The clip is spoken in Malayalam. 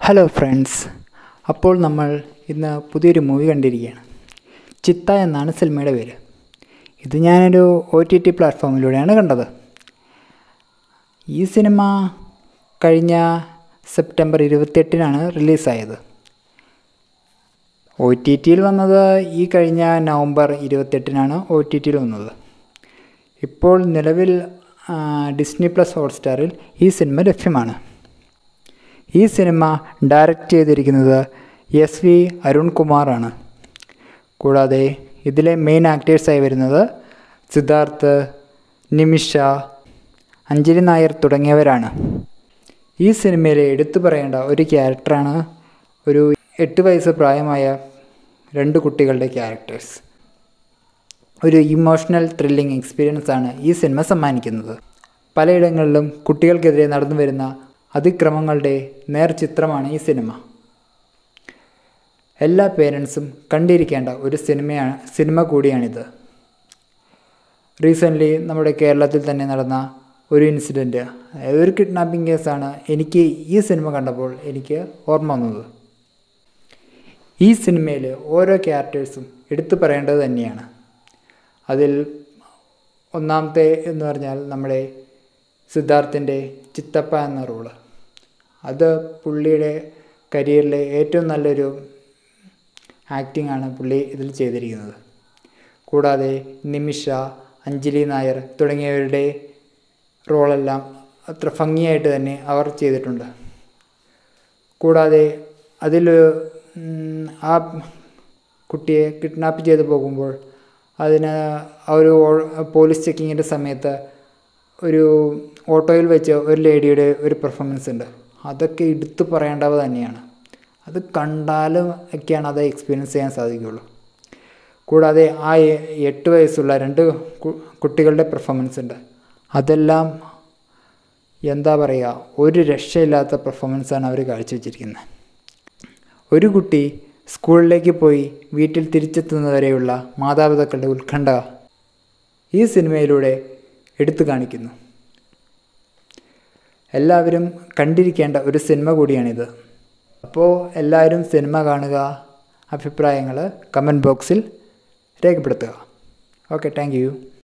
ഹലോ ഫ്രണ്ട്സ് അപ്പോൾ നമ്മൾ ഇന്ന് പുതിയൊരു മൂവി കണ്ടിരിക്കുകയാണ് ചിത്ത എന്നാണ് സിനിമയുടെ പേര് ഇത് ഞാനൊരു ഒ ടി ടി പ്ലാറ്റ്ഫോമിലൂടെയാണ് കണ്ടത് ഈ സിനിമ കഴിഞ്ഞ സെപ്റ്റംബർ ഇരുപത്തെട്ടിനാണ് റിലീസായത് ഒ ടി ടിയിൽ വന്നത് ഈ കഴിഞ്ഞ നവംബർ ഇരുപത്തെട്ടിനാണ് ഒ ടി ടിയിൽ വന്നത് ഇപ്പോൾ നിലവിൽ ആ, ഡിസ്നി പ്ലസ് ഹോട്ട്സ്റ്റാറിൽ ഈ സിനിമ ലഭ്യമാണ് ഈ സിനിമ ഡയറക്റ്റ് ചെയ്തിരിക്കുന്നത് എസ് വി അരുൺ കുമാറാണ് കൂടാതെ ഇതിലെ മെയിൻ ആക്ടേഴ്സായി വരുന്നത് സിദ്ധാർത്ഥ് നിമിഷ അഞ്ജലി നായർ തുടങ്ങിയവരാണ് ഈ സിനിമയിലെ എടുത്തു പറയേണ്ട ഒരു ക്യാരക്ടറാണ് ഒരു എട്ട് വയസ്സ് പ്രായമായ രണ്ട് കുട്ടികളുടെ ക്യാരക്ടേഴ്സ് ഒരു ഇമോഷണൽ ത്രില്ലിംഗ് എക്സ്പീരിയൻസ് ആണ് ഈ സിനിമ സമ്മാനിക്കുന്നത് പലയിടങ്ങളിലും കുട്ടികൾക്കെതിരെ നടന്നു വരുന്ന അതിക്രമങ്ങളുടെ നേർചിത്രമാണ് ഈ സിനിമ എല്ലാ പേരൻസും കണ്ടിരിക്കേണ്ട ഒരു സിനിമയാണ് സിനിമ കൂടിയാണിത് റീസെൻ്റ്ലി നമ്മുടെ കേരളത്തിൽ തന്നെ നടന്ന ഒരു ഇൻസിഡൻറ്റ് അതായത് ഒരു കിഡ്നാപ്പിംഗ് കേസാണ് എനിക്ക് ഈ സിനിമ കണ്ടപ്പോൾ എനിക്ക് ഓർമ്മ വന്നത് ഈ സിനിമയിൽ ഓരോ ക്യാരക്ടേഴ്സും എടുത്തു പറയേണ്ടത് തന്നെയാണ് അതിൽ ഒന്നാമത്തെ എന്ന് പറഞ്ഞാൽ നമ്മുടെ സിദ്ധാർത്ഥിൻ്റെ ചിത്തപ്പ എന്ന റോള് അത് പുള്ളിയുടെ കരിയറിലെ ഏറ്റവും നല്ലൊരു ആക്ടിംഗ് ആണ് പുള്ളി ഇതിൽ ചെയ്തിരിക്കുന്നത് കൂടാതെ നിമിഷ അഞ്ജലി നായർ തുടങ്ങിയവരുടെ റോളെല്ലാം അത്ര ഭംഗിയായിട്ട് തന്നെ അവർ ചെയ്തിട്ടുണ്ട് കൂടാതെ അതിൽ ഉം, ആ കുട്ടിയെ കിഡ്നാപ്പ് ചെയ്ത് പോകുമ്പോൾ അതിന് ആ ഒരു ഓ- പോലീസ് ചെക്കിങ്ങിൻ്റെ സമയത്ത് ഒരു ഓട്ടോയിൽ വെച്ച് ഒരു ലേഡിയുടെ ഒരു പെർഫോമൻസ് ഉണ്ട് അതൊക്കെ എടുത്തു പറയേണ്ടവ തന്നെയാണ് അത് കണ്ടാലും ഒക്കെയാണ് അത് എക്സ്പീരിയൻസ് ചെയ്യാൻ സാധിക്കുകയുള്ളൂ കൂടാതെ ആ എ- എട്ട് വയസ്സുള്ള രണ്ട് കു- കുട്ടികളുടെ പെർഫോമൻസ് ഉണ്ട് അതെല്ലാം എന്താ പറയുക ഒരു രക്ഷയില്ലാത്ത പെർഫോമൻസാണ് അവർ കാഴ്ചവെച്ചിരിക്കുന്നത് ഒരു കുട്ടി സ്കൂളിലേക്ക് പോയി വീട്ടിൽ തിരിച്ചെത്തുന്നതുവരെയുള്ള മാതാപിതാക്കളുടെ ഉത്കണ്ഠ ഈ സിനിമയിലൂടെ എടുത്തു കാണിക്കുന്നു എല്ലാവരും കണ്ടിരിക്കേണ്ട ഒരു സിനിമ കൂടിയാണിത് അപ്പോൾ എല്ലാവരും സിനിമ കാണുക അഭിപ്രായങ്ങൾ കമൻറ്റ് ബോക്സിൽ രേഖപ്പെടുത്തുക ഓക്കെ താങ്ക് യു